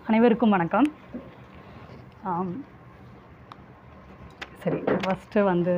அனைவருக்கும் வணக்கம் ஆம், சரி ஃபஸ்ட்டு வந்து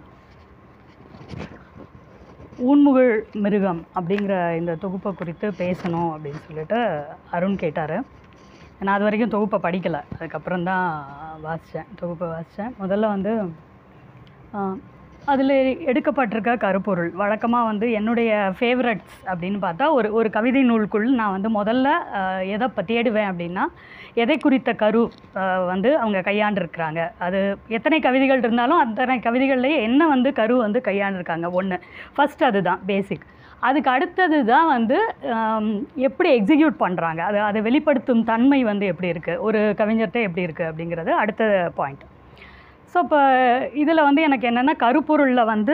ஊன்முகில் மிருகம் அப்படிங்கிற இந்த தொகுப்பை குறித்து பேசணும் அப்படின்னு சொல்லிட்டு அருண் கேட்டார் நான் அது வரைக்கும் தொகுப்பை படிக்கலை அதுக்கப்புறம் தான் வாசித்தேன் தொகுப்பை வாசித்தேன் முதல்ல வந்து அதில் எடுக்கப்பட்டிருக்க கருப்பொருள் வழக்கமாக வந்து என்னுடைய ஃபேவரட்ஸ் அப்படின்னு பார்த்தா ஒரு ஒரு கவிதை நூலுக்குள் நான் வந்து முதல்ல ஆஹ், எதை இப்போ தேடுவேன் அப்படின்னா எதை குறித்த கரு ஆஹ், வந்து அவங்க கையாண்டிருக்கிறாங்க அது எத்தனை கவிதைகள் இருந்தாலும் அத்தனை கவிதைகள்லேயே என்ன வந்து கரு வந்து கையாண்டிருக்காங்க ஒன்று ஃபஸ்ட் அதுதான் பேசிக் அதுக்கு அடுத்தது தான் வந்து ஆம், எப்படி எக்ஸிக்யூட் பண்ணுறாங்க அது அதை வெளிப்படுத்தும் தன்மை வந்து எப்படி இருக்குது ஒரு கவிஞர்கிட்ட எப்படி இருக்குது அப்படிங்கிறது அடுத்த பாயிண்ட் ஸோ இப்போ இதில் வந்து எனக்கு என்னென்னா கருப்பொருளில் வந்து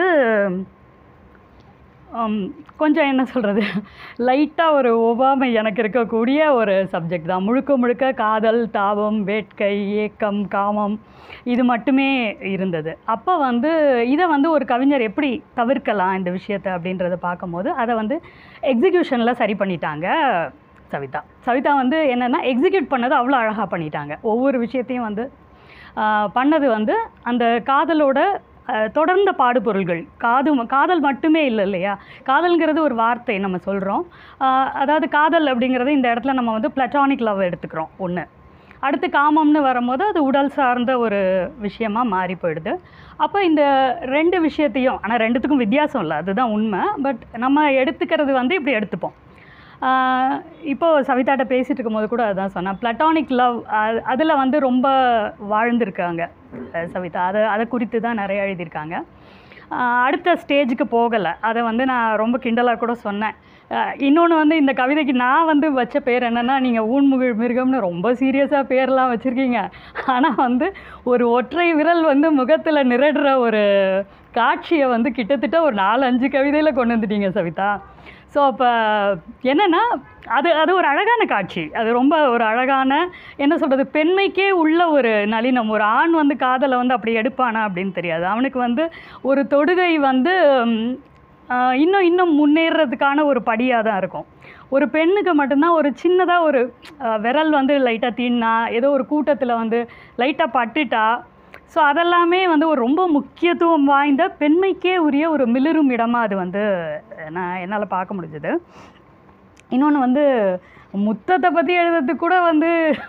ஆம், கொஞ்சம் என்ன சொல்கிறது லைட்டாக ஒரு ஒவ்வாமை எனக்கு இருக்கக்கூடிய ஒரு சப்ஜெக்ட் தான் முழுக்க முழுக்க காதல் தாபம் வேட்கை ஏக்கம் காமம் இது மட்டுமே இருந்தது அப்போ வந்து இதை வந்து ஒரு கவிஞர் எப்படி தவிர்க்கலாம் இந்த விஷயத்தை அப்படின்றத பார்க்கும்போது அதை வந்து எக்ஸிக்யூஷனில் சரி பண்ணிட்டாங்க சவிதா சவிதா வந்து என்னென்னா எக்ஸிக்யூட் பண்ணது அவ்வளோ அழகாக பண்ணிட்டாங்க ஒவ்வொரு விஷயத்தையும் வந்து ஆஹ், பண்ணது வந்து அந்த காதலோட ஆஹ், தொடர்ந்த பாடுபொருள்கள் காது காதல் மட்டுமே இல்லை இல்லையா காதல்ங்கிறது ஒரு வார்த்தை நம்ம சொல்கிறோம் அதாவது காதல் அப்படிங்கிறது இந்த இடத்துல நம்ம வந்து பிளட்டானிக் லவ் எடுத்துக்கிறோம் ஒன்று அடுத்து காமம்னு வரும்போது அது உடல் சார்ந்த ஒரு விஷயமா மாறி போயிடுது அப்போ இந்த ரெண்டு விஷயத்தையும் ஆனால் ரெண்டுத்துக்கும் வித்தியாசம் இல்லை அதுதான் உண்மை பட் நம்ம எடுத்துக்கிறது வந்து இப்படி எடுத்துப்போம் ஆஹ் இப்போ சவிதாட்ட பேசிட்டு இருக்கும்போது கூட அதான் சொன்னேன் பிளட்டானிக் லவ் அதில் வந்து ரொம்ப வாழ்ந்திருக்காங்க அஹ் சவிதா அதை அதை குறித்து தான் நிறைய எழுதியிருக்காங்க ஆஹ் அடுத்த ஸ்டேஜுக்கு போகலை அதை வந்து நான் ரொம்ப கிண்டலாக கூட சொன்னேன் இன்னொன்று வந்து இந்த கவிதைக்கு நான் வந்து வச்ச பேர் என்னென்னா நீங்கள் ஊன்முகில் மிருகம்னு ரொம்ப சீரியஸாக பேர்லாம் வச்சுருக்கீங்க ஆனால் வந்து ஒரு ஒற்றை விரல் வந்து முகத்தில் நிரடுற ஒரு காட்சியை வந்து கிட்டத்தட்ட ஒரு நாலு அஞ்சு கவிதையில் கொண்டு வந்துட்டீங்க சவிதா ஸோ அப்போ என்னென்னா அது அது ஒரு அழகான காட்சி அது ரொம்ப ஒரு அழகான என்ன சொல்கிறது பெண்மைக்கே உள்ள ஒரு நளினம் ஒரு ஆண் வந்து காதலை வந்து அப்படி எடுப்பானா அப்படின்னு தெரியாது அவனுக்கு வந்து ஒரு தொடுகை வந்து ம், ஆஹ், இன்னும் இன்னும் முன்னேறதுக்கான ஒரு படியாக தான் இருக்கும் ஒரு பெண்ணுக்கு மட்டும்தான் ஒரு சின்னதாக ஒரு ஆஹ், விரல் வந்து லைட்டாக தீண்டினா ஏதோ ஒரு கூட்டத்தில் வந்து லைட்டாக பட்டுட்டா ஸோ அதெல்லாமே வந்து ஒரு ரொம்ப முக்கியத்துவம் வாய்ந்த பெண்மைக்கே உரிய ஒரு மிளிரும் இடமா அது வந்து நான் என்னால் பார்க்க முடிஞ்சது இன்னொன்று வந்து முத்தத்தை பற்றி எழுதுறதுக்கு கூட வந்து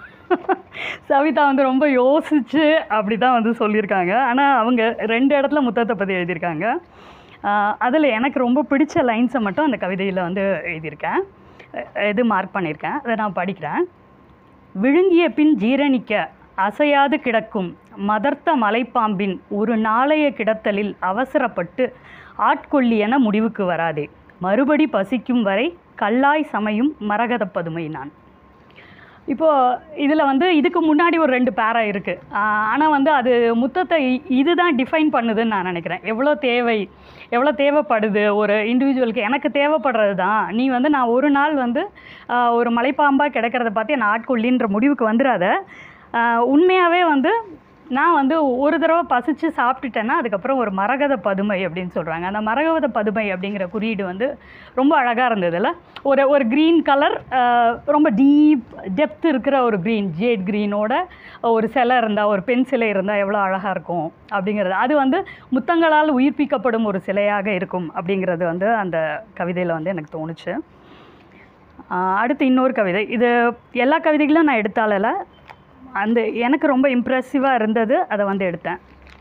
சவிதா வந்து ரொம்ப யோசிச்சு அப்படி தான் வந்து சொல்லியிருக்காங்க ஆனால் அவங்க ரெண்டு இடத்துல முத்தத்தை பற்றி எழுதியிருக்காங்க அதில் எனக்கு ரொம்ப பிடிச்ச லைன்ஸை மட்டும் அந்த கவிதையில் வந்து எழுதியிருக்கேன் அஹ் இது மார்க் பண்ணியிருக்கேன் அதை நான் படிக்கிறேன் விழுங்கிய பின் ஜீரணிக்க அசையாது கிடக்கும் மதர்த்த மலைப்பாம்பின் ஒரு நாளைய கிடத்தலில் அவசரப்பட்டு ஆட்கொள்ளியென முடிவுக்கு வராதே மறுபடி பசிக்கும் வரை கல்லாய் சமையும் மரகதப் பதுமை நான் இப்போது இதில் வந்து இதுக்கு முன்னாடி ஒரு ரெண்டு பேரா இருக்குது ஆனால் வந்து அது முத்தத்தை இ- இதுதான் டிஃபைன் பண்ணுதுன்னு நான் நினைக்கிறேன் எவ்வளோ தேவை எவ்வளோ தேவைப்படுது ஒரு இண்டிவிஜுவலுக்கு எனக்கு தேவைப்படுறது தான் நீ வந்து நான் ஒரு நாள் வந்து ஆஹ், ஒரு மலைப்பாம்பாக கிடக்கிறத பார்த்து என்னை ஆட்கொள்ளின்ற முடிவுக்கு வந்துடாத உண்மையாகவே வந்து நான் வந்து ஒரு தடவை பசிச்சு சாப்பிட்டுட்டேன்னா அதுக்கப்புறம் ஒரு மரகத பதுமை அப்படின்னு சொல்கிறாங்க அந்த மரகத பதுமை அப்படிங்கிற குறியீடு வந்து ரொம்ப அழகாக இருந்ததுல ஒரு ஒரு க்ரீன் கலர் ரொம்ப டீப் டெப்த் இருக்கிற ஒரு க்ரீன் ஜேட் க்ரீனோட ஒரு சிலை இருந்தால் ஒரு பெண் சிலை இருந்தால் எவ்வளோ அழகாக இருக்கும் அப்படிங்கிறது அது வந்து முத்தங்களால் உயிர்ப்பிக்கப்படும் ஒரு சிலையாக இருக்கும் அப்படிங்கிறது வந்து அந்த கவிதையில் வந்து எனக்கு தோணுச்சு ஆஹ் அடுத்து இன்னொரு கவிதை இது எல்லா கவிதைகளும் நான் எடுத்தாலல அந்த எனக்கு ரொம்ப இம்ப்ரெசிவாக இருந்தது அதை வந்து எடுத்தேன்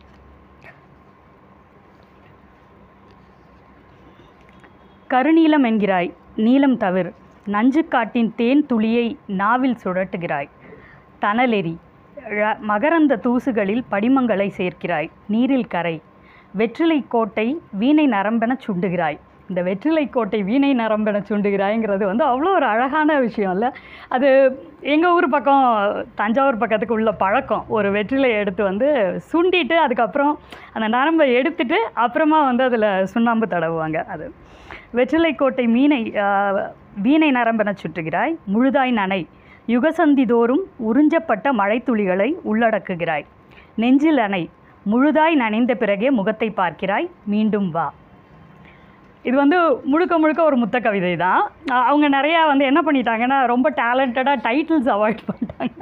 கருநீலம் என்கிறாய் நீலம் தவிர் நஞ்சுக்காட்டின் தேன் துளியை நாவில் சுழட்டுகிறாய் தணலெறி ழ- மகரந்த தூசுகளில் படிமங்களை சேர்க்கிறாய் நீரில் கரை வெற்றிலை கோட்டை வீணை நரம்பென சுண்டுகிறாய் இந்த வெற்றிலை கோட்டை வீணை நரம்பென சுண்டுகிறாய்ங்கிறது வந்து அவ்வளோ ஒரு அழகான விஷயம் இல்லை அது எங்கள் ஊர் பக்கம் தஞ்சாவூர் பக்கத்துக்கு உள்ள பழக்கம் ஒரு வெற்றிலையை எடுத்து வந்து சுண்டிட்டு அதுக்கப்புறம் அந்த நரம்பை எடுத்துட்டு அப்புறமா வந்து அதில் சுண்ணாம்பு தடவுவாங்க அது வெற்றிலை கோட்டை மீனை ஆஹ், வீணை நரம்பென சுற்றுகிறாய் முழுதாய் நனை யுகசந்தி தோறும் உறிஞ்சப்பட்ட மழைத்துளிகளை உள்ளடக்குகிறாய் நெஞ்சில் அணை முழுதாய் நனைந்த பிறகே முகத்தை பார்க்கிறாய் மீண்டும் வா இது வந்து முழுக்க முழுக்க ஒரு முத்த கவிதை தான் அ- அவங்க நிறையா வந்து என்ன பண்ணிட்டாங்கன்னா ரொம்ப டேலண்டடாக டைட்டில்ஸ் அவாய்ட் பண்ணிட்டாங்க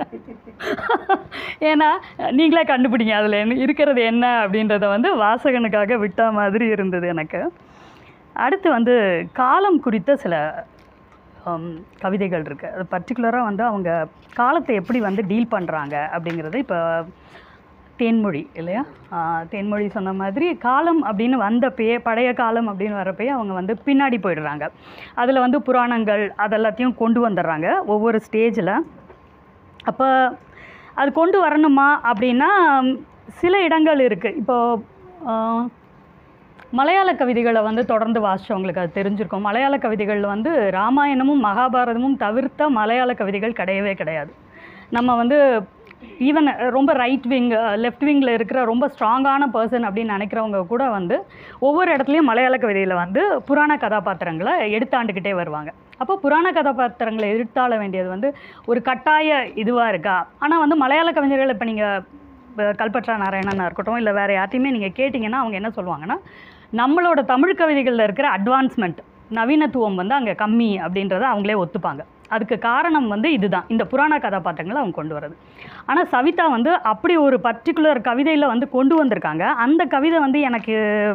ஏன்னா நீங்களே கண்டுபிடிங்க அதில் என்ன இருக்கிறது என்ன அப்படின்றத வந்து வாசகனுக்காக விட்ட மாதிரி இருந்தது எனக்கு அடுத்து வந்து காலம் குறித்த சில ஹம், கவிதைகள் இருக்குது அது பர்டிகுலராக வந்து அவங்க காலத்தை எப்படி வந்து டீல் பண்ணுறாங்க அப்படிங்கிறது இப்போ தேன்மொழி இல்லையா ஆஹ் தேன்மொழி சொன்ன மாதிரி காலம் அப்படின்னு வந்தப்பயே பழைய காலம் அப்படின்னு வரப்பயே அவங்க வந்து பின்னாடி போயிடுறாங்க அதில் வந்து புராணங்கள் அதெல்லாத்தையும் கொண்டு வந்துடுறாங்க ஒவ்வொரு ஸ்டேஜில் அப்போ அது கொண்டு வரணுமா அப்படின்னா ம், சில இடங்கள் இருக்குது இப்போது மலையாள கவிதைகளை வந்து தொடர்ந்து வாசிச்சவங்களுக்கு அது தெரிஞ்சிருக்கும் மலையாள கவிதைகள் வந்து ராமாயணமும் மகாபாரதமும் தவிர்த்த மலையாள கவிதைகள் கிடையவே கிடையாது நம்ம வந்து ஈவன் ரொம்ப ரைட் விங் லெஃப்ட் விங்கில் இருக்கிற ரொம்ப ஸ்ட்ராங்கான பர்சன் அப்படின்னு நினைக்கிறவங்க கூட வந்து ஒவ்வொரு இடத்துலையும் மலையாள கவிதையில் வந்து புராண கதாபாத்திரங்களை எடுத்தாண்டுக்கிட்டே வருவாங்க அப்போ புராண கதாபாத்திரங்களை எடுத்தாள வேண்டியது வந்து ஒரு கட்டாய இதுவாக இருக்கா ஆனால் வந்து மலையாள கவிஞர்கள் இப்போ நீங்கள் கல்பற்றா நாராயணனாக இருக்கட்டும் இல்லை வேறு யார்ட்டையுமே நீங்கள் கேட்டிங்கன்னா அவங்க என்ன சொல்லுவாங்கன்னா நம்மளோட தமிழ் கவிதைகளில் இருக்கிற அட்வான்ஸ்மெண்ட் நவீனத்துவம் வந்து அங்கே கம்மி அப்படின்றத அவங்களே ஒத்துப்பாங்க அதுக்கு காரணம் வந்து இதுதான் இந்த புராண கதாபாத்திரங்களை அவங்க கொண்டு வர்றது ஆனால் சவிதா வந்து அப்படி ஒரு பர்டிகுலர் கவிதையில் வந்து கொண்டு வந்திருக்காங்க அந்த கவிதை வந்து எனக்கு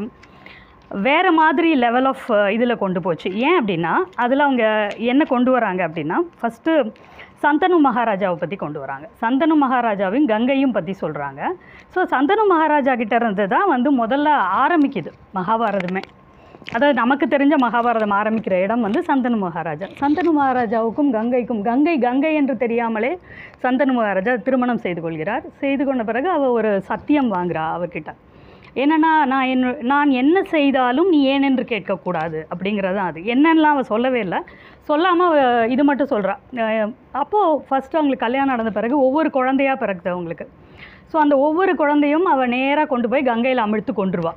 வேறு மாதிரி லெவல் ஆஃப் இதில் கொண்டு போச்சு ஏன் அப்படின்னா அதில் அவங்க என்ன கொண்டு வராங்க அப்படின்னா ஃபஸ்ட்டு சந்தனு மகாராஜாவை பற்றி கொண்டு வராங்க சந்தனு மகாராஜாவையும் கங்கையும் பற்றி சொல்கிறாங்க ஸோ சந்தனு மகாராஜா கிட்ட இருந்து தான் வந்து முதல்ல ஆரம்பிக்குது மகாபாரதமே அதாவது நமக்கு தெரிஞ்ச மகாபாரதம் ஆரம்பிக்கிற இடம் வந்து சந்தனு மகாராஜா சந்தனு மகாராஜாவுக்கும் கங்கைக்கும் கங்கை கங்கை என்று தெரியாமலே சந்தனு மகாராஜா திருமணம் செய்து கொள்கிறார் செய்து கொண்ட பிறகு அவ ஒரு சத்தியம் வாங்குறா அவர்கிட்ட என்னன்னா நான் என்ன நான் என்ன செய்தாலும் நீ ஏன் என்று கேட்கக்கூடாது அப்படிங்கிறது தான் அது என்னன்னெலாம் அவள் சொல்லவே இல்லை சொல்லாமல் இது மட்டும் சொல்கிறா அப்போது ஃபஸ்ட்டு அவங்களுக்கு கல்யாணம் நடந்த பிறகு ஒவ்வொரு குழந்தையாக பிறகுது அவங்களுக்கு ஸோ அந்த ஒவ்வொரு குழந்தையும் அவள் நேராக கொண்டு போய் கங்கையில் அமிழ்த்து கொண்டுருவா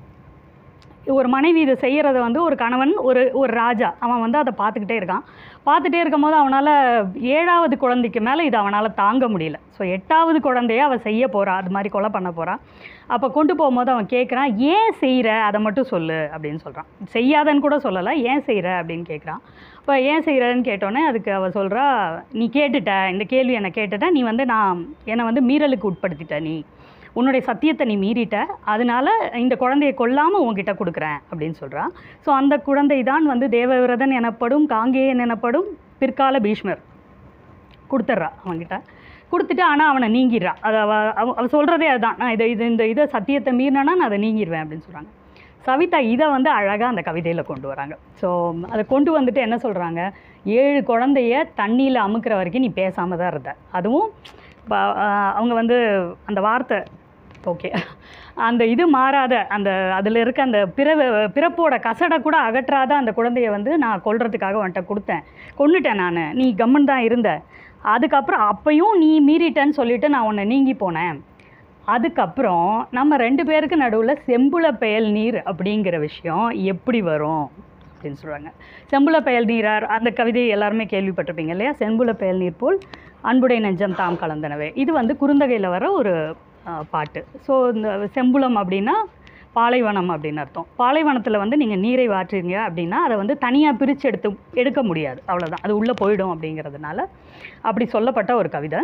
ஒரு மனைவி இதை செய்கிறத வந்து ஒரு கணவன் ஒரு ஒரு ராஜா அவன் வந்து அதை பார்த்துக்கிட்டே இருக்கான் பார்த்துட்டே இருக்கும்போது அவனால் ஏழாவது குழந்தைக்கு மேலே இது அவனால் தாங்க முடியல ஸோ எட்டாவது குழந்தைய அவள் செய்ய போகிறா அது மாதிரி கொலை பண்ண போகிறா அப்போ கொண்டு போகும்போது அவன் கேட்குறான் ஏன் செய்கிற அதை மட்டும் சொல்லு அப்படின்னு சொல்கிறான் செய்யாதன்னு கூட சொல்லலை ஏன் செய்கிற அப்படின்னு கேட்குறான் இப்போ ஏன் செய்கிறன்னு கேட்டோன்னே அதுக்கு அவள் சொல்கிறா நீ கேட்டுட்ட இந்த கேள்வி என்னை கேட்டுட்ட நீ வந்து நான் என்னை வந்து மீறலுக்கு உட்படுத்திட்ட நீ உன்னுடைய சத்தியத்தை நீ மீறிட்ட அதனால இந்த குழந்தையை கொல்லாமல் உன்கிட்ட கொடுக்குறேன் அப்படின்னு சொல்கிறா ஸோ அந்த குழந்தை தான் வந்து தேவவிரதன் எனப்படும் காங்கேயன் எனப்படும் பிற்கால பீஷ்மர் கொடுத்துட்றா அவன்கிட்ட கொடுத்துட்டு ஆனால் அவனை நீங்கிடுறா அது அவ அவ அவ சொல்கிறதே அதுதான் நான் இதை இது இந்த இதை சத்தியத்தை மீறினா நான் அதை நீங்கிடுவேன் அப்படின்னு சொல்கிறாங்க சவிதா இதை வந்து அழகாக அந்த கவிதையில் கொண்டு வராங்க ஸோ அதை கொண்டு வந்துட்டு என்ன சொல்கிறாங்க ஏழு குழந்தைய தண்ணியில் அமுக்கிற வரைக்கும் நீ பேசாமல் தான் இருந்த அதுவும் ப- ஆஹ் அவங்க வந்து அந்த வார்த்தை ஓகே அந்த இது மாறாத அந்த அதில் இருக்க அந்த பிறவு பிறப்போட கசடை கூட அகற்றாத அந்த குழந்தைய வந்து நான் கொல்றதுக்காக வந்துட்ட கொடுத்தேன் கொன்னுட்டேன் நான் நீ கம்மன் தான் இருந்த அதுக்கப்புறம் அப்பையும் நீ மீறிட்டேன்னு சொல்லிட்டு நான் உன்னை நீங்கி போனேன் அதுக்கப்புறம் நம்ம ரெண்டு பேருக்கு நடுவில் செம்புல பெயல் நீர் அப்படிங்கிற விஷயம் எப்படி வரும் அப்படின்னு சொல்கிறாங்க செம்புல பெயல் நீரார் அந்த கவிதை எல்லாருமே கேள்விப்பட்டிருப்பீங்க இல்லையா செம்புல பெயல் நீர் போல் அன்புடை நெஞ்சம் தாம் கலந்தனவே இது வந்து குறுந்தகையில் வர ஒரு அஹ், பாட்டு ஸோ இந்த செம்புலம் அப்படின்னா பாலைவனம் அப்படின்னு அர்த்தம் பாலைவனத்தில் வந்து நீங்கள் நீரை வாற்றுறீங்க அப்படின்னா அதை வந்து தனியாக பிரித்து எடுத்து எடுக்க முடியாது அவ்வளோதான் அது உள்ளே போயிடும் அப்படிங்கிறதுனால அப்படி சொல்லப்பட்ட ஒரு கவிதை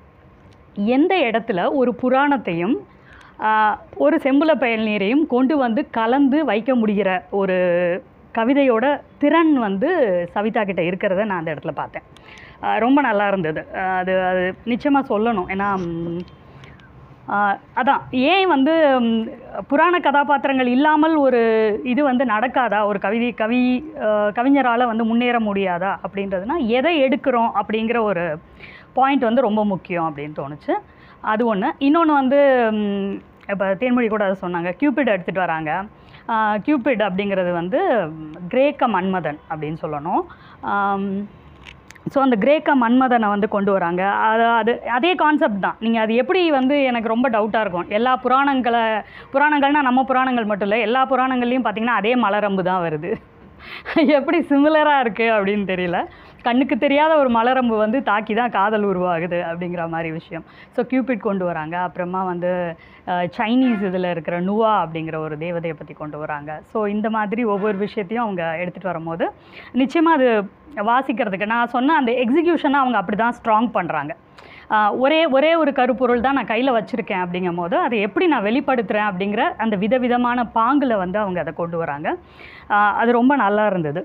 எந்த இடத்துல ஒரு புராணத்தையும் ஆஹ், ஒரு செம்புல பயல் நீரையும் கொண்டு வந்து கலந்து வைக்க முடிகிற ஒரு கவிதையோட திறன் வந்து சவிதா கிட்ட இருக்கிறத நான் அந்த இடத்துல பார்த்தேன் ஆஹ், ரொம்ப நல்லா இருந்தது ஆஹ், அது அது நிச்சயமாக சொல்லணும் ஏன்னா ம், ஆஹ், அதான் ஏன் வந்து ம், புராண கதாபாத்திரங்கள் இல்லாமல் ஒரு இது வந்து நடக்காதா ஒரு கவிதை கவி கவிஞரால் வந்து முன்னேற முடியாதா அப்படின்றதுனா எதை எடுக்கிறோம் அப்படிங்கிற ஒரு பாயிண்ட் வந்து ரொம்ப முக்கியம் அப்படின்னு தோணுச்சு அது ஒன்று இன்னொன்று வந்து இப்போ தேன்மொழி கூட அதை சொன்னாங்க கியூபிட் எடுத்துகிட்டு வராங்க கியூபிட் அப்படிங்கிறது வந்து ம், கிரேக்க மன்மதன் அப்படின்னு சொல்லணும் ஆம், ஸோ அந்த கிரேக்க மன்மதனை வந்து கொண்டு வராங்க அது அது அதே கான்செப்ட் தான் நீங்கள் அது எப்படி வந்து எனக்கு ரொம்ப டவுட்டாக இருக்கும் எல்லா புராணங்களை புராணங்கள்னா நம்ம புராணங்கள் மட்டும் இல்லை எல்லா புராணங்கள்லையும் பார்த்தீங்கன்னா அதே மலரம்பு தான் வருது எப்படி சிமிலராக இருக்குது அப்படின்னு தெரியல கண்ணுக்கு தெரியாத ஒரு மலரம்பு வந்து தாக்கி தான் காதல் உருவாகுது அப்படிங்கிற மாதிரி விஷயம் ஸோ கியூபிட் கொண்டு வராங்க அப்புறமா வந்து அஹ், சைனீஸ் இதில் இருக்கிற நுவா அப்படிங்கிற ஒரு தேவதையை பற்றி கொண்டு வராங்க ஸோ இந்த மாதிரி ஒவ்வொரு விஷயத்தையும் அவங்க எடுத்துகிட்டு வரும்போது நிச்சயமாக அது வாசிக்கிறதுக்கு நான் சொன்ன அந்த எக்ஸிக்யூஷனை அவங்க அப்படி தான் ஸ்ட்ராங் பண்ணுறாங்க ஒரே ஒரே ஒரு கருப்பொருள் தான் நான் கையில் வச்சுருக்கேன் அப்படிங்கும் போது அதை எப்படி நான் வெளிப்படுத்துகிறேன் அப்படிங்கிற அந்த விதவிதமான பாங்கில் வந்து அவங்க அதை கொண்டு வராங்க ஆஹ் அது ரொம்ப நல்லா இருந்தது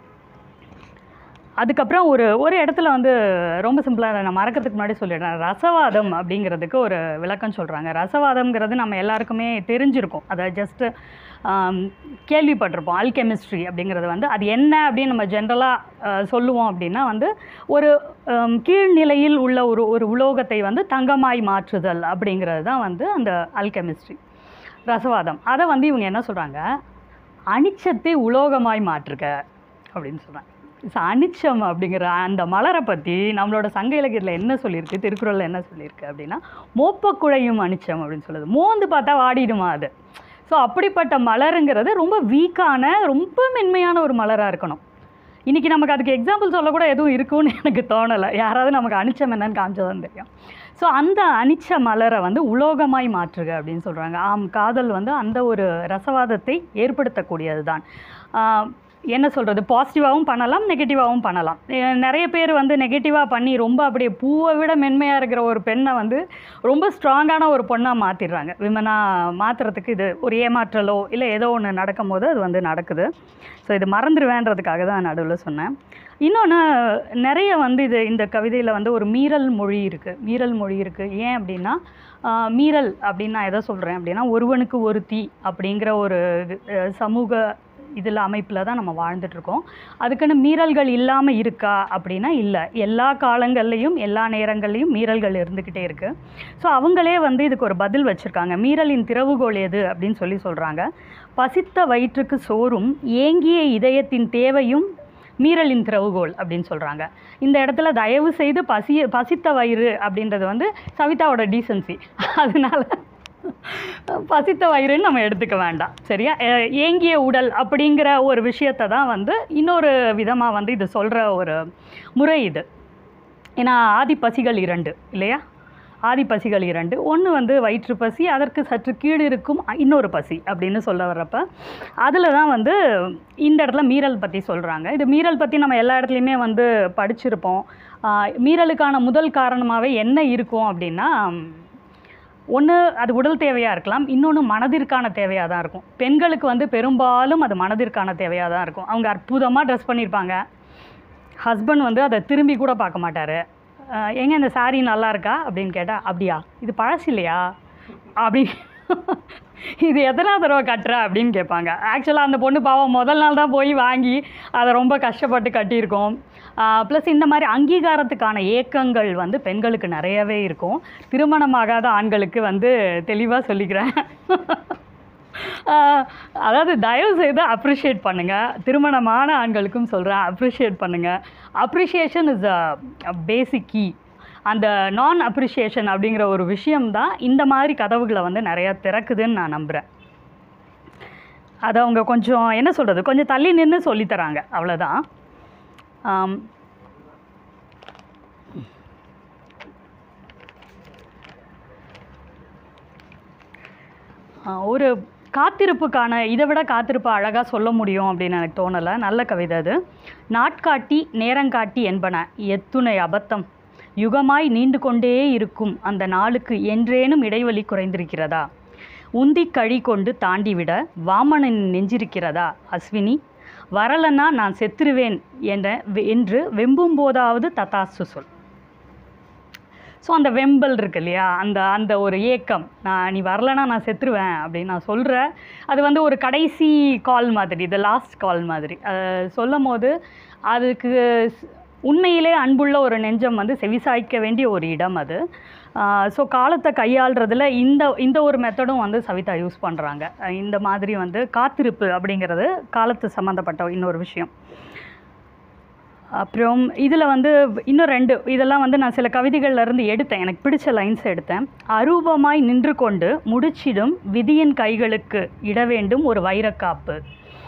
அதுக்கப்புறம் ஒரு ஒரு இடத்துல வந்து ரொம்ப சிம்பிளாக நான் மறக்கிறதுக்கு முன்னாடி சொல்லிடுறேன் ரசவாதம் அப்படிங்கிறதுக்கு ஒரு விளக்கம் சொல்கிறாங்க ரசவாதம்ங்கிறது நம்ம எல்லாருக்குமே தெரிஞ்சிருக்கும் அதை ஜஸ்ட்டு கேள்விப்பட்டிருப்போம் ஆல்கெமிஸ்ட்ரி அப்படிங்கிறது வந்து அது என்ன அப்படின்னு நம்ம ஜென்ரலாக சொல்லுவோம் அப்படின்னா வந்து ஒரு ஆம், கீழ்நிலையில் உள்ள ஒரு ஒரு உலோகத்தை வந்து தங்கமாய் மாற்றுதல் அப்படிங்கிறது தான் வந்து அந்த ஆல்கெமிஸ்ட்ரி ரசவாதம் அதை வந்து இவங்க என்ன சொல்கிறாங்க அனிச்சத்தை உலோகமாய் மாற்றுக அப்படின்னு சொல்கிறாங்க ஸோ அனிச்சம் அப்படிங்கிற அந்த மலரை பற்றி நம்மளோட சங்க இலக்கியத்தில் என்ன சொல்லியிருக்கு திருக்குறளில் என்ன சொல்லியிருக்கு அப்படின்னா மோப்பக்குழையும் அனிச்சம் அப்படின்னு சொல்லுது மோந்து பார்த்தா வாடிடுமா அது ஸோ அப்படிப்பட்ட மலருங்கிறது ரொம்ப வீக்கான ரொம்ப மென்மையான ஒரு மலராக இருக்கணும் இன்றைக்கி நமக்கு அதுக்கு எக்ஸாம்பிள் சொல்லக்கூட எதுவும் இருக்கும்னு எனக்கு தோணலை யாராவது நமக்கு அனிச்சம் என்னன்னு காமிச்சதான் தெரியும் ஸோ அந்த அனிச்ச மலரை வந்து உலோகமாய் மாற்றுக அப்படின்னு சொல்கிறாங்க ஆம் காதல் வந்து அந்த ஒரு ரசவாதத்தை ஏற்படுத்தக்கூடியது தான் என்ன சொல்கிறது பாசிட்டிவாகவும் பண்ணலாம் நெகட்டிவாகவும் பண்ணலாம் அஹ் நிறைய பேர் வந்து நெகட்டிவாக பண்ணி ரொம்ப அப்படியே பூவை விட மென்மையாக இருக்கிற ஒரு பெண்ணை வந்து ரொம்ப ஸ்ட்ராங்கான ஒரு பொண்ணாக மாற்றிடுறாங்க விமனாக மாற்றுறதுக்கு இது ஒரு ஏமாற்றலோ இல்லை ஏதோ ஒன்று நடக்கும்போது அது வந்து நடக்குது ஸோ இது மறந்துடுவேன்றதுக்காக தான் நடுவில் சொன்னேன் இன்னொன்று நிறைய வந்து இது இந்த கவிதையில் வந்து ஒரு மீறல் மொழி இருக்குது மீறல் மொழி இருக்குது ஏன் அப்படின்னா ஆஹ், மீறல் அப்படின்னு நான் எதை சொல்கிறேன் அப்படின்னா ஒருவனுக்கு ஒருத்தி அப்படிங்கிற ஒரு அஹ், சமூக இதில் அமைப்பில் தான் நம்ம வாழ்ந்துட்டுருக்கோம் அதுக்குன்னு மீறல்கள் இல்லாமல் இருக்கா அப்படின்னா இல்லை எல்லா காலங்கள்லேயும் எல்லா நேரங்கள்லேயும் மீறல்கள் இருந்துக்கிட்டே இருக்குது ஸோ அவங்களே வந்து இதுக்கு ஒரு பதில் வச்சுருக்காங்க மீறலின் திறவுகோல் எது அப்படின்னு சொல்லி சொல்கிறாங்க பசித்த வயிற்றுக்கு சோறும் ஏங்கிய இதயத்தின் தேவையும் மீறலின் திறவுகோல் அப்படின்னு சொல்கிறாங்க இந்த இடத்துல தயவு செய்து பசி பசித்த வயிறு அப்படின்றது வந்து சவிதாவோட டீசன்சி அதனால பசித்த வயிறுன்னு நம்ம எடுத்துக்க வேண்டாம் சரியா அஹ் ஏங்கிய உடல் அப்படிங்கிற ஒரு விஷயத்தை தான் வந்து இன்னொரு விதமாக வந்து இது சொல்கிற ஒரு முறை இது ஏன்னா ஆதி பசிகள் இரண்டு இல்லையா ஆதி பசிகள் இரண்டு ஒன்று வந்து வயிற்று பசி அதற்கு சற்று கீழ் இருக்கும் இன்னொரு பசி அப்படின்னு சொல்ல வர்றப்ப அதில் தான் வந்து இந்த இடத்துல மீறல் பற்றி சொல்கிறாங்க இது மீறல் பற்றி நம்ம எல்லா இடத்துலையுமே வந்து படிச்சிருப்போம் ஆஹ் மீறலுக்கான முதல் காரணமாகவே என்ன இருக்கும் அப்படின்னா ஒன்று அது உடல் தேவையாக இருக்கலாம் இன்னொன்று மனதிற்கான தேவையாக தான் இருக்கும் பெண்களுக்கு வந்து பெரும்பாலும் அது மனதிற்கான தேவையாக தான் இருக்கும் அவங்க அற்புதமாக ட்ரெஸ் பண்ணியிருப்பாங்க ஹஸ்பண்ட் வந்து அதை திரும்பி கூட பார்க்க மாட்டார் எங்கே இந்த saree நல்லா இருக்கா அப்படின்னு கேட்டால் அப்படியா இது பழசு இல்லையா அப்படி இது எத்தனை தடவை கட்டுற அப்படின்னு கேட்பாங்க ஆக்சுவலாக அந்த பொண்ணு பாவம் முதல் நாள் தான் போய் வாங்கி அதை ரொம்ப கஷ்டப்பட்டு கட்டியிருக்கோம் ப்ளஸ் இந்த மாதிரி அங்கீகாரத்துக்கான ஏக்கங்கள் வந்து பெண்களுக்கு நிறையவே இருக்கும் திருமணமாகாத ஆண்களுக்கு வந்து தெளிவாக சொல்லிக்கிறேன் ஆஹ் அதாவது தயவு செய்து அப்ரிஷியேட் பண்ணுங்கள் திருமணமான ஆண்களுக்கும் சொல்கிறேன் அப்ரிஷியேட் பண்ணுங்கள் appreciation is a basic key அந்த நான் அப்ரிஷியேஷன் அப்படிங்கிற ஒரு விஷயம் தான் இந்த மாதிரி கதவுகளை வந்து நிறையா திறக்குதுன்னு நான் நம்புகிறேன் அதை அவங்க கொஞ்சம் என்ன சொல்கிறது கொஞ்சம் தள்ளி நின்று சொல்லித்தராங்க அவ்வளோதான் ஆம். ஆ, ஒரு காத்திருப்புக்கான இதை விட காத்திருப்பு அழகாக சொல்ல முடியும் அப்படின்னு எனக்கு தோணலை நல்ல கவிதை அது நாட்காட்டி நேரங்காட்டி என்பன எத்துணை அபத்தம் யுகமாய் நீண்டு கொண்டே இருக்கும் அந்த நாளுக்கு என்றேனும் இடைவெளி குறைந்திருக்கிறதா உந்தி கழி கொண்டு தாண்டிவிட வாமனன் நெஞ்சிருக்கிறதா அஸ்வினி வரலன்னா நான் செத்துருவேன் என்ற என்று வெம்பும் போதாவது ததாசு சொல் ஸோ அந்த வெம்பல் இருக்கு இல்லையா அந்த அந்த ஒரு ஏக்கம் நான் நீ வரலனா நான் செத்துருவேன் அப்படின்னு நான் சொல்கிறேன் அது வந்து ஒரு கடைசி கால் மாதிரி இது லாஸ்ட் கால் மாதிரி அஹ் சொல்லும் போது அதுக்கு ஸ்- உண்மையிலே அன்புள்ள ஒரு நெஞ்சம் வந்து செவிசாய்க்க வேண்டிய ஒரு இடம் அது ஸோ காலத்தை கையாளுறதுல இந்த இந்த ஒரு மெத்தடும் வந்து சவிதா யூஸ் பண்ணுறாங்க இந்த மாதிரி வந்து காத்திருப்பு அப்படிங்கிறது காலத்து சம்மந்தப்பட்ட இன்னொரு விஷயம் அப்புறம் இதில் வந்து இன்னும் ரெண்டு இதெல்லாம் வந்து நான் சில கவிதைகள்ல இருந்து எடுத்தேன் எனக்கு பிடிச்ச லைன்ஸ் எடுத்தேன் அரூபமாய் நின்று கொண்டு முடிச்சிடும் விதியின் கைகளுக்கு இட வேண்டும் ஒரு வைரக்காப்பு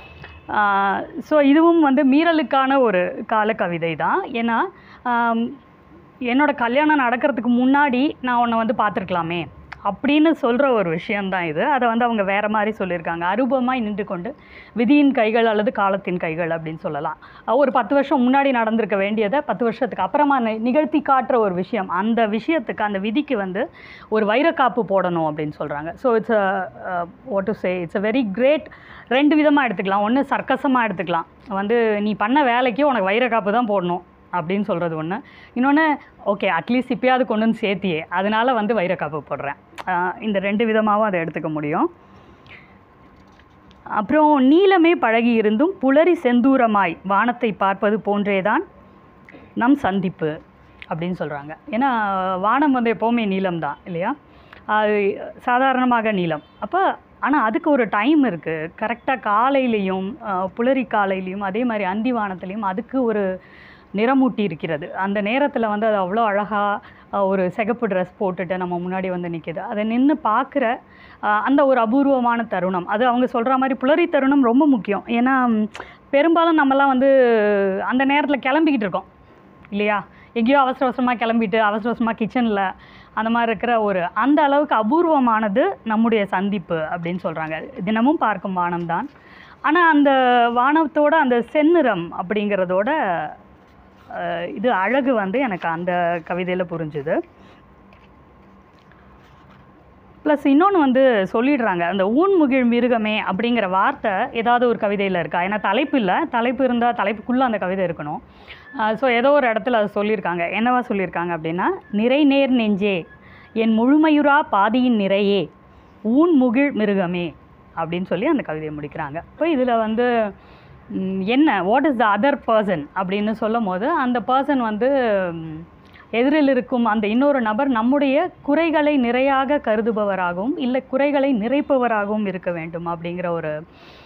ஸோ இதுவும் வந்து மீறலுக்கான ஒரு கால கவிதை தான் ஏன்னா ஆம், என்னோட கல்யாணம் நடக்கிறதுக்கு முன்னாடி நான் உன்னை வந்து பார்த்துருக்கலாமே அப்படின்னு சொல்கிற ஒரு விஷயம்தான் இது அதை வந்து அவங்க வேறு மாதிரி சொல்லியிருக்காங்க அரூபமாய் நின்று கொண்டு விதியின் கைகள் அல்லது காலத்தின் கைகள் அப்படின்னு சொல்லலாம் அஹ் ஒரு பத்து வருஷம் முன்னாடி நடந்திருக்க வேண்டியதை பத்து வருஷத்துக்கு அப்புறமா நி- நிகழ்த்தி காட்டுற ஒரு விஷயம் அந்த விஷயத்துக்கு அந்த விதிக்கு வந்து ஒரு வைரக்காப்பு போடணும் அப்படின்னு சொல்கிறாங்க so it's what to say it's a very great ரெண்டு விதமாக எடுத்துக்கலாம் ஒன்று சர்க்கஸமாக எடுத்துக்கலாம் வந்து நீ பண்ண வேலைக்கு உனக்கு வைரக்காப்பு தான் போடணும் அப்படின்னு சொல்கிறது ஒன்று இன்னொன்று ஓகே அட்லீஸ்ட் இப்பயாவது கொண்டு வந்து சேர்த்தியே அதனால வந்து வைரக்காப்பு போடுறேன் ஆஹ் இந்த ரெண்டு விதமாகவும் அதை எடுத்துக்க முடியும் அப்புறம் நீலமே பழகி இருந்தும் புலரி செந்தூரமாய் வானத்தை பார்ப்பது போன்றேதான் நம் சந்திப்பு அப்படின்னு சொல்கிறாங்க ஏன்னா வானம் வந்து எப்போவுமே நீலம் தான் இல்லையா அது சாதாரணமாக நீலம் அப்போ ஆனால் அதுக்கு ஒரு டைம் இருக்குது கரெக்டாக காலையிலையும் ஆஹ், புலரி காலையிலையும் அதே மாதிரி அந்தி வானத்துலேயும் அதுக்கு ஒரு நிறமூட்டி இருக்கிறது அந்த நேரத்தில் வந்து அது அவ்வளோ அழகாக ஒரு சிகப்பு ட்ரெஸ் போட்டுட்டு நம்ம முன்னாடி வந்து நிற்கிது அதை நின்று பார்க்குற அந்த ஒரு அபூர்வமான தருணம் அது அவங்க சொல்கிற மாதிரி புலரி தருணம் ரொம்ப முக்கியம் ஏன்னா ம், பெரும்பாலும் நம்மலாம் வந்து அந்த நேரத்தில் கிளம்பிக்கிட்டு இருக்கோம் இல்லையா எங்கேயோ அவசர அவசரமாக கிளம்பிட்டு அவசர அவசரமாக கிச்சனில் அந்த மாதிரி இருக்கிற ஒரு அந்த அளவுக்கு அபூர்வமானது நம்முடைய சந்திப்பு அப்படின்னு சொல்கிறாங்க தினமும் பார்க்கும் வானம்தான் ஆனால் அந்த வானத்தோட அந்த செந்நிறம் அப்படிங்கிறதோட அஹ், இது அழகு வந்து எனக்கு அந்த கவிதையில் புரிஞ்சுது ப்ளஸ் இன்னொன்று வந்து சொல்லிடுறாங்க அந்த ஊன்முகிழ் மிருகமே அப்படிங்கிற வார்த்தை ஏதாவது ஒரு கவிதையில் இருக்கா ஏன்னா தலைப்பு இல்லை தலைப்பு இருந்தால் தலைப்புக்குள்ளே அந்த கவிதை இருக்கணும் ஸோ ஏதோ ஒரு இடத்துல அது சொல்லியிருக்காங்க என்னவா சொல்லியிருக்காங்க அப்படின்னா நிறை நேர் நெஞ்சே என் முழுமையுறா பாதியின் நிறையே ஊன் முகிழ் மிருகமே அப்படின்னு சொல்லி அந்த கவிதையை முடிக்கிறாங்க இப்போ இதில் வந்து ம், என்ன what is the other person அப்படின்னு சொல்லும் போது அந்த பர்சன் வந்து ம், எதிரில் இருக்கும் அந்த இன்னொரு நபர் நம்முடைய குறைகளை நிறையாக கருதுபவராகவும் இல்லை குறைகளை நிறைப்பவராகவும் இருக்க வேண்டும் அப்படிங்கிற ஒரு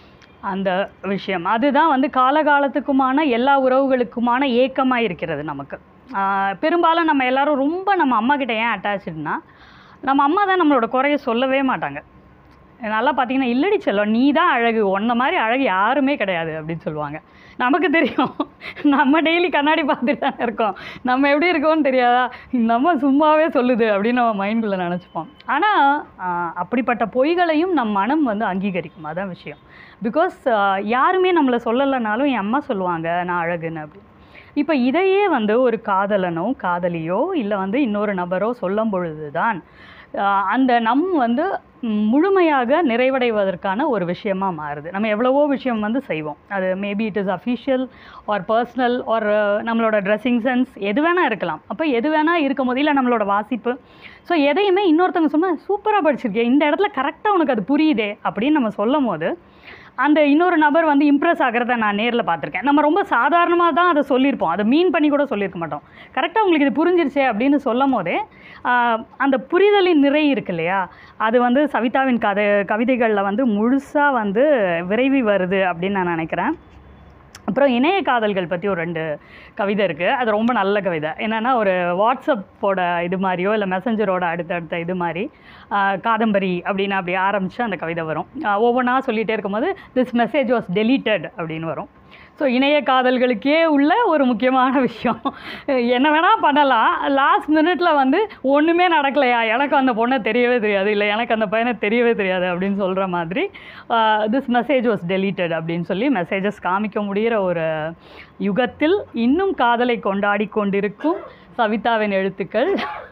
அந்த விஷயம் அதுதான் வந்து காலகாலத்துக்குமான எல்லா உறவுகளுக்குமான ஏக்கமாக இருக்கிறது நமக்கு ஆஹ் பெரும்பாலும் நம்ம எல்லாரும் ரொம்ப நம்ம அம்மா கிட்ட ஏன் அட்டாச்சுன்னா நம்ம அம்மா தான் நம்மளோட குறைய சொல்லவே மாட்டாங்க நல்லா பார்த்தீங்கன்னா இல்லடி செல்லம் நீ தான் அழகு உன்ன மாதிரி அழகு யாருமே கிடையாது அப்படின்னு சொல்லுவாங்க நமக்கு தெரியும் நம்ம டெய்லி கண்ணாடி பார்த்துட்டு தானே இருக்கோம் நம்ம எப்படி இருக்கோம்னு தெரியாதா இந்த அம்மா சும்மாவே சொல்லுது அப்படின்னு நம்ம மைண்டுக்குள்ளே நினச்சிப்போம் ஆனால் அப்படிப்பட்ட பொய்களையும் நம் மனம் வந்து அங்கீகரிக்கும் அதான் விஷயம் பிகாஸ் யாருமே நம்மளை சொல்லலைனாலும் என் அம்மா சொல்லுவாங்க நான் அழகுன்னு அப்படி இப்போ இதையே வந்து ஒரு காதலனோ காதலியோ இல்லை வந்து இன்னொரு நபரோ சொல்லும் பொழுது தான் ஆஹ் அந்த நம் வந்து ம், முழுமையாக நிறைவடைவதற்கான ஒரு விஷயமா மாறுது நம்ம எவ்வளவோ விஷயம் வந்து செய்வோம் அது maybe it is official or personal or நம்மளோட ட்ரெஸ்ஸிங் சென்ஸ் எது வேணால் இருக்கலாம் அப்போ எது வேணால் இருக்கும் போது இல்லை நம்மளோட வாசிப்பு ஸோ எதையுமே இன்னொருத்தவங்க சொன்னால் சூப்பராக படிச்சிருக்கேன் இந்த இடத்துல கரெக்டாக உனக்கு அது புரியுதே அப்படின்னு நம்ம சொல்லும் போது அந்த இன்னொரு நபர் வந்து இம்ப்ரெஸ் ஆகிறத நான் நேரில் பார்த்துருக்கேன் நம்ம ரொம்ப சாதாரணமாக தான் அதை சொல்லியிருப்போம் அதை மீன் பண்ணி கூட சொல்லியிருக்க மாட்டோம் கரெக்டாக உங்களுக்கு இது புரிஞ்சிருச்சே அப்படின்னு சொல்லும் போதே ஆஹ், அந்த புரிதலின் நிறை இருக்கு இல்லையா அது வந்து சவிதாவின் கதை கவிதைகளில் வந்து முழுசாக வந்து விரைவி வருது அப்படின்னு நான் நினைக்கிறேன் அப்புறம் இணைய காதல்கள் பற்றி ஒரு ரெண்டு கவிதை இருக்குது அது ரொம்ப நல்ல கவிதை என்னென்னா ஒரு வாட்ஸ்அப்போட இது மாதிரியோ இல்லை மெசஞ்சரோட அடுத்தடுத்த இது மாதிரி ஆஹ், காதம்பரி அப்படின்னு அப்படி ஆரம்பித்து அந்த கவிதை வரும் ஆஹ், ஒவ்வொன்றா சொல்லிகிட்டே இருக்கும்போது திஸ் மெசேஜ் வாஸ் deleted அப்படின்னு வரும் ஸோ இணைய காதல்களுக்கே உள்ள ஒரு முக்கியமான விஷயம் என்ன வேணால் பண்ணலாம் லாஸ்ட் மினிட்ல வந்து ஒன்றுமே நடக்கலையா எனக்கு அந்த பொண்ணை தெரியவே தெரியாது இல்லை எனக்கு அந்த பையனை தெரியவே தெரியாது அப்படின்னு சொல்கிற மாதிரி திஸ் மெசேஜ் வாஸ் deleted அப்படின்னு சொல்லி மெசேஜஸ் காமிக்க முடிகிற ஒரு யுகத்தில் இன்னும் காதலை கொண்டாடி கொண்டிருக்கும் சவிதாவின் எழுத்துக்கள்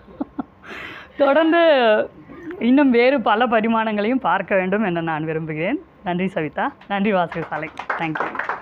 தொடர்ந்து இன்னும் வேறு பல பரிமாணங்களையும் பார்க்க வேண்டும் என்று நான் விரும்புகிறேன் நன்றி சவிதா நன்றி வாசகசாலை தேங்க்யூ